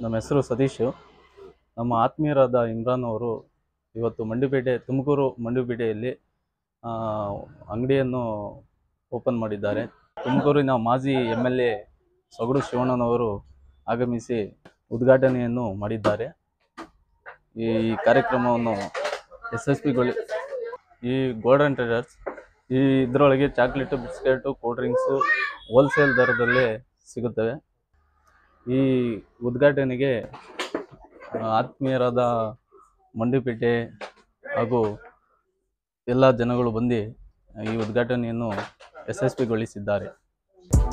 ನಮ್ಮ ಹೆಸರು ಸತೀಶು ನಮ್ಮ ಆತ್ಮೀಯರಾದ ಇಮ್ರಾನ್ ಅವರು ಇವತ್ತು ಮಂಡಿಪೇಟೆ ತುಮಕೂರು ಮಂಡಿಪೇಟೆಯಲ್ಲಿ ಆ, ಅಂಗಡಿಯನ್ನು ಓಪನ್ ಮಾಡಿದ್ದಾರೆ ತುಮಕೂರಿನ ಮಾಜಿ ಎಮ್ ಎಲ್ ಎ ಸೊಗಡು ಶಿವಣ್ಣನವರು ಆಗಮಿಸಿ ಉದ್ಘಾಟನೆಯನ್ನು ಮಾಡಿದ್ದಾರೆ ಈ ಕಾರ್ಯಕ್ರಮವನ್ನು ಯಶಸ್ವಿಗೊಳಿ ಈ ಗೋಲ್ಡನ್ ಟ್ರೇಡರ್ಸ್ ಈ ಇದರೊಳಗೆ chocolate biscuit cool drinks wholesale ದರದಲ್ಲೇ ಸಿಗುತ್ತವೆ ಈ ಉದ್ಘಾಟನೆಗೆ ಆ, ಆತ್ಮೀಯರಾದ ಮಂಡಿಪೇಟೆ ಹಾಗೂ ಎಲ್ಲ ಜನಗಳು ಬಂದು ಈ ಉದ್ಘಾಟನೆಯನ್ನು ಯಶಸ್ವಿಗೊಳಿಸಿದ್ದಾರೆ